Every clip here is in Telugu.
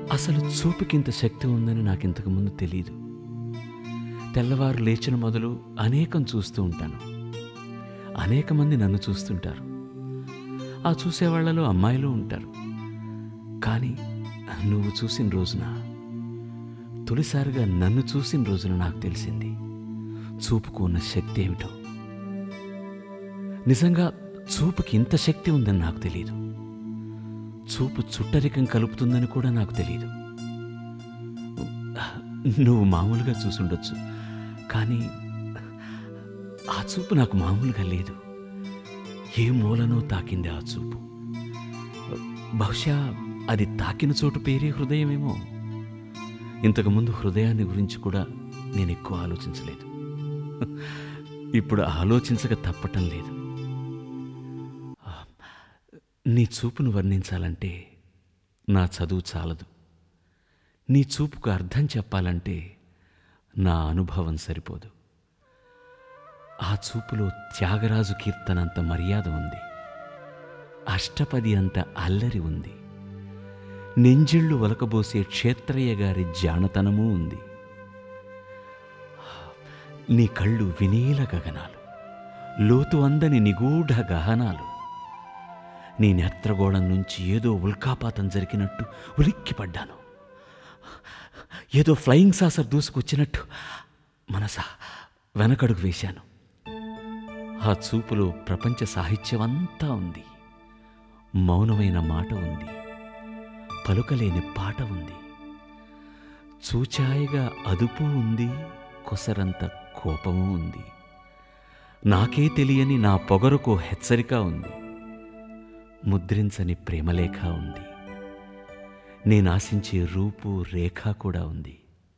అసలు చూపుకింత శక్తి ఉందని నాకు ఇంతకు ముందు తెలియదు తెల్లవారు లేచిన మొదలు అనేకం చూస్తూ ఉంటాను అనేక మంది నన్ను చూస్తుంటారు ఆ చూసేవాళ్లలో అమ్మాయిలు ఉంటారు కానీ నువ్వు చూసిన రోజున తొలిసారిగా నన్ను చూసిన రోజున నాకు తెలిసింది చూపుకు ఉన్న శక్తి ఏమిటో నిజంగా చూపుకి ఇంత శక్తి ఉందని నాకు తెలియదు చూపు చుట్టరికం కలుపుతుందని కూడా నాకు తెలియదు నువ్వు మామూలుగా చూసుండొచ్చు కానీ ఆ చూపు నాకు మామూలుగా లేదు ఏ మూలనో తాకింది ఆ చూపు బహుశా అది తాకిన చోటు పేరే హృదయమేమో ఇంతకుముందు హృదయాన్ని గురించి కూడా నేను ఎక్కువ ఆలోచించలేదు ఇప్పుడు ఆలోచించక తప్పటం లేదు నీ చూపును వర్ణించాలంటే నా చదువు చాలదు నీ చూపుకు అర్థం చెప్పాలంటే నా అనుభవం సరిపోదు ఆ చూపులో త్యాగరాజు కీర్తనంత మర్యాద ఉంది అష్టపది అంత అల్లరి ఉంది నెంజిళ్ళు వలకబోసే క్షేత్రయ్య గారి జానతనమూ ఉంది నీ కళ్ళు వినీల గగనాలు లోతు అందని నిగూఢ గహనాలు నీ నేత్రగోళం నుంచి ఏదో ఉల్కాపాతం జరిగినట్టు ఉలిక్కిపడ్డాను ఏదో ఫ్లయింగ్ సాసర్ దూసుకొచ్చినట్టు మనసా వెనకడుగు వేశాను ఆ చూపులో ప్రపంచ సాహిత్యమంతా ఉంది మౌనమైన మాట ఉంది పలుకలేని పాట ఉంది చూచాయిగా అదుపు ఉంది కొసరంత కోపము ఉంది నాకే తెలియని నా పొగరుకు హెచ్చరిక ఉంది ముద్రించని ప్రేమలేఖ ఉంది నేను ఆశించే రూపు రేఖ కూడా ఉంది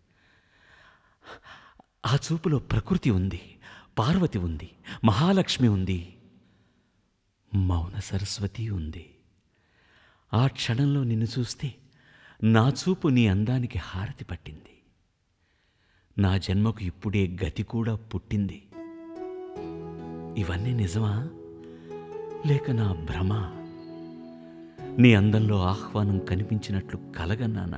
ఆ చూపులో ప్రకృతి ఉంది పార్వతి ఉంది మహాలక్ష్మి ఉంది మౌన సరస్వతి ఉంది ఆ క్షణంలో నిన్ను చూస్తే నా చూపు నీ అందానికి హారతి పట్టింది నా జన్మకు ఇప్పుడే గతి కూడా పుట్టింది ఇవన్నీ నిజమా లేక నా భ్రమ నీ అందంలో ఆహ్వానం కనిపించినట్లు కలగన్నానా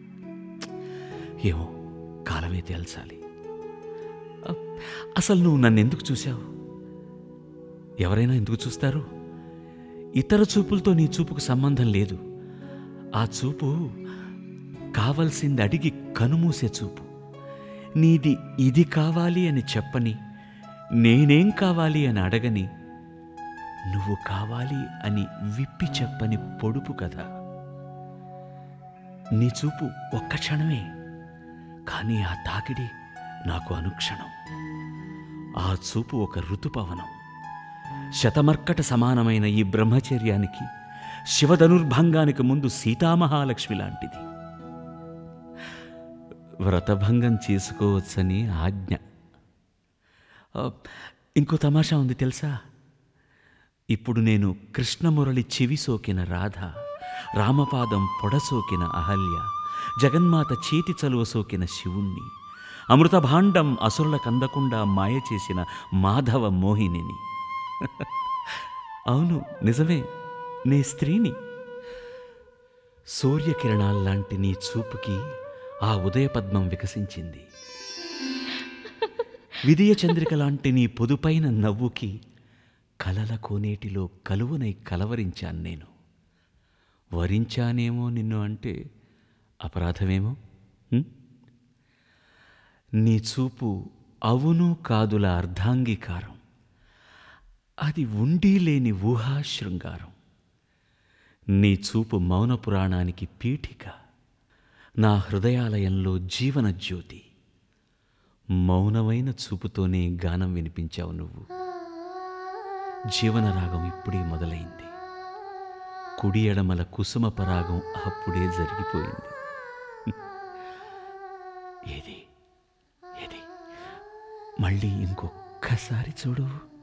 ఏమో కాలమే తేల్చాలి అ- అసలు నువ్వు నన్ను ఎందుకు చూశావు ఎవరైనా ఎందుకు చూస్తారు ఇతర చూపులతో నీ చూపుకు సంబంధం లేదు ఆ చూపు కావలసింది అడిగి కనుమూసే చూపు నీది ఇది కావాలి అని చెప్పని నేనేం కావాలి అని అడగని నువ్వు కావాలి అని విప్పి చెప్పని పొడుపు కదా నీ చూపు ఒక్క క్షణమే కానీ ఆ తాకిడి నాకు అనుక్షణం ఆ చూపు ఒక ఋతుపవనం శతమర్కట సమానమైన ఈ బ్రహ్మచర్యానికి శివధనుర్భంగానికి ముందు సీతామహాలక్ష్మి లాంటిది వ్రతభంగం చేసుకోవచ్చని ఆజ్ఞ ఆ, ఇంకో తమాషా ఉంది తెలుసా ఇప్పుడు నేను కృష్ణమురళి చెవి సోకిన రాధ రామపాదం పొడసోకిన అహల్య జగన్మాత చేతి చలువ సోకిన శివుణ్ణి అమృత భాండం అసురుల కందకుండా మాయ చేసిన మాధవ మోహినిని అవును నిజమే నే స్త్రీని సూర్యకిరణాల్లాంటి నీ చూపుకి ఆ ఉదయపద్మం వికసించింది విదయ చంద్రిక లాంటి నీ పొదుపైన నవ్వుకి కలల కోనేటిలో కలువనై కలవరించాను నేను వరించానేమో నిన్ను అంటే అపరాధమేమో ఉం? నీ చూపు అవును కాదుల అర్ధాంగీకారం అది ఉండి లేని ఊహా శృంగారం నీ చూపు మౌన పురాణానికి పీఠిక నా హృదయాలయంలో జీవన జ్యోతి మౌనమైన చూపుతోనే గానం వినిపించావు నువ్వు జీవన రాగం ఇప్పుడే మొదలైంది కుడి ఎడమల కుసుమ పరాగం అప్పుడే జరిగిపోయింది ఏది ఏది మళ్ళీ ఇంకొక్కసారి చూడు